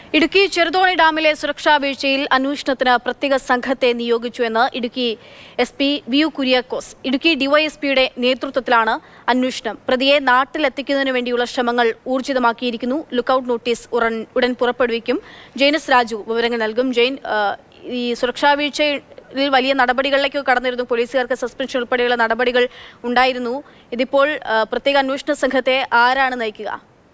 ഇടുക്കി ചെറുതോണി ഡാമിലെ സുരക്ഷാ വീഴ്ചയിൽ അന്വേഷണത്തിന് പ്രത്യേക സംഘത്തെ നിയോഗിച്ചുവെന്ന് Idukki S P V U Kuriakose Idukki ഡിവൈഎസ്പിയുടെ നേതൃത്വത്തിലാണ് അന്വേഷണം പ്രതിയെ നാട്ടിലെത്തിക്കുന്നതിന് വേണ്ടിയുള്ള ശ്രമങ്ങൾ ഊർജിതമാക്കിയിരിക്കുന്നു ലുക്കൌട്ട് നോട്ടീസ് ഉടൻ ഉടൻ പുറപ്പെടുവിക്കും ജെയിനസ് രാജു വിവരങ്ങൾ നൽകും ജെയിൻ ആ, ഈ സുരക്ഷാ വീഴ്ചയിൽ വലിയ നടപടികളിലേക്ക് കടന്നിരുന്നു പോലീസുകാർക്ക് സസ്പെൻഷൻ ഉൾപ്പെടെയുള്ള നടപടികൾ ഉണ്ടായിരുന്നു ഇതിപ്പോൾ ആ, പ്രത്യേക അന്വേഷണ സംഘത്തെ ആരാണ് നയിക്കുക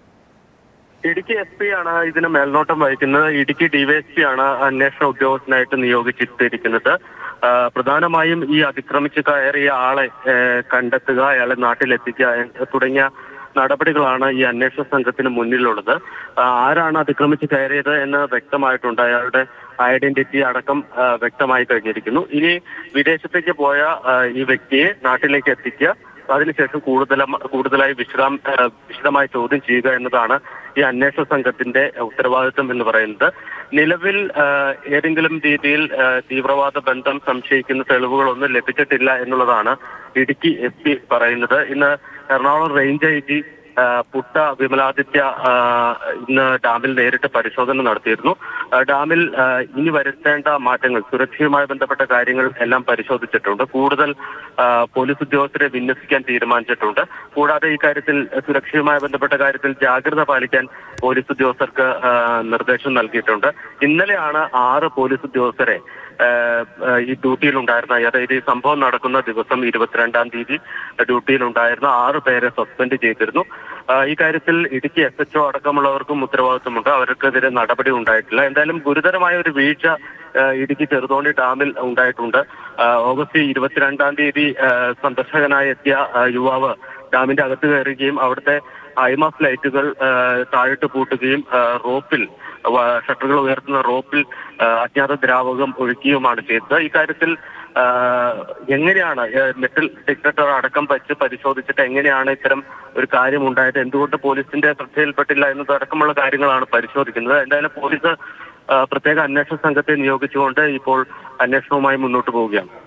ഇടുക്കി എസ് പി ആണ് ഇതിന് മേൽനോട്ടം വഹിക്കുന്നത് ഇടുക്കി ഡിവൈഎസ്പി ആണ് അന്വേഷണ ഉദ്യോഗസ്ഥനായിട്ട് നിയോഗിച്ചിട്ടിരിക്കുന്നത് ആ, പ്രധാനമായും ഈ അതിക്രമിച്ച് കയറിയ ആളെ ഏ, കണ്ടെത്തുക അയാളെ നാട്ടിലെത്തിക്കുക എ- തുടങ്ങിയ നടപടികളാണ് ഈ അന്വേഷണ സംഘത്തിന് മുന്നിലുള്ളത് ആ, ആരാണ് അതിക്രമിച്ച് കയറിയത് എന്ന് വ്യക്തമായിട്ടുണ്ട് അയാളുടെ ഐഡന്റിറ്റി അടക്കം ആ, വ്യക്തമായി കഴിഞ്ഞിരിക്കുന്നു ഇനി വിദേശത്തേക്ക് പോയ ആ, ഈ വ്യക്തിയെ നാട്ടിലേക്ക് എത്തിക്കുക അതിനുശേഷം കൂടുതൽ കൂടുതലായി വിശദം ആ, വിശദമായി ചോദ്യം ചെയ്യുക എന്നതാണ് ഈ അന്വേഷണ സംഘത്തിന്റെ ഉത്തരവാദിത്വം എന്ന് പറയുന്നത് നിലവിൽ ആ, ഏതെങ്കിലും രീതിയിൽ ആ, തീവ്രവാദ ബന്ധം സംശയിക്കുന്ന തെളിവുകളൊന്നും ലഭിച്ചിട്ടില്ല എന്നുള്ളതാണ് ഇടുക്കി എസ് പി പറയുന്നത് ഇന്ന് എറണാകുളം റേഞ്ച് ഐ ജി ആ, പുട്ട വിമലാദിത്യ ആ, ഇന്ന് ഡാമിൽ നേരിട്ട് പരിശോധന നടത്തിയിരുന്നു ആ, ഡാമിൽ ആ, ഇനി വരുത്തേണ്ട മാറ്റങ്ങൾ സുരക്ഷയുമായി ബന്ധപ്പെട്ട കാര്യങ്ങൾ എല്ലാം പരിശോധിച്ചിട്ടുണ്ട് കൂടുതൽ ആ, പോലീസ് ഉദ്യോഗസ്ഥരെ വിന്യസിക്കാൻ തീരുമാനിച്ചിട്ടുണ്ട് കൂടാതെ ഈ കാര്യത്തിൽ സുരക്ഷയുമായി ബന്ധപ്പെട്ട കാര്യത്തിൽ ജാഗ്രത പാലിക്കാൻ പോലീസ് ഉദ്യോഗസ്ഥർക്ക് ആ, നിർദ്ദേശം നൽകിയിട്ടുണ്ട് ഇന്നലെയാണ് ആറ് പോലീസ് ഉദ്യോഗസ്ഥരെ ആ, ആ, ഈ ഡ്യൂട്ടിയിലുണ്ടായിരുന്ന അതായത് ഈ സംഭവം നടക്കുന്ന ദിവസം ഇരുപത്തിരണ്ടാം തീയതി ഡ്യൂട്ടിയിലുണ്ടായിരുന്ന ആറ് പേരെ സസ്പെൻഡ് ചെയ്തിരുന്നു ആ, ഈ കാര്യത്തിൽ ഇടുക്കി എസ് എച്ച്ഒ അടക്കമുള്ളവർക്കും ഉത്തരവാദിത്വമുണ്ട് അവർക്കെതിരെ നടപടി ഉണ്ടായിട്ടില്ല എന്തായാലും ഗുരുതരമായ ഒരു വീഴ്ച ആ, ഇടുക്കി ചെറുതോണി ഡാമിൽ ഉണ്ടായിട്ടുണ്ട് ആ, ഓഗസ്റ്റ് ഇരുപത്തിരണ്ടാം തീയതി ആ, സന്ദർശകനായി എത്തിയ ആ, യുവാവ് ഡാമിന്റെ അകത്ത് കയറുകയും അവിടുത്തെ ഐമാസ് ലൈറ്റുകൾ ആ, താഴിട്ട് പൂട്ടുകയും ആ, റോപ്പിൽ വ- ഷട്ടറുകൾ ഉയർത്തുന്ന റോപ്പിൽ ആ, അജ്ഞാത ദ്രാവകം ഒഴുക്കിയുമാണ് ചെയ്തത് ഇക്കാര്യത്തിൽ ആ, എങ്ങനെയാണ് ആ, മെറ്റൽ ഡിറ്റക്ടർ അടക്കം വെച്ച് പരിശോധിച്ചിട്ട് എങ്ങനെയാണ് ഇത്തരം ഒരു കാര്യം ഉണ്ടായത് എന്തുകൊണ്ട് പോലീസിന്റെ ശ്രദ്ധയിൽപ്പെട്ടില്ല എന്നതടക്കമുള്ള കാര്യങ്ങളാണ് പരിശോധിക്കുന്നത് എന്തായാലും പോലീസ് ആ, പ്രത്യേക അന്വേഷണ സംഘത്തെ നിയോഗിച്ചുകൊണ്ട് ഇപ്പോൾ അന്വേഷണവുമായി മുന്നോട്ട് പോവുകയാണ്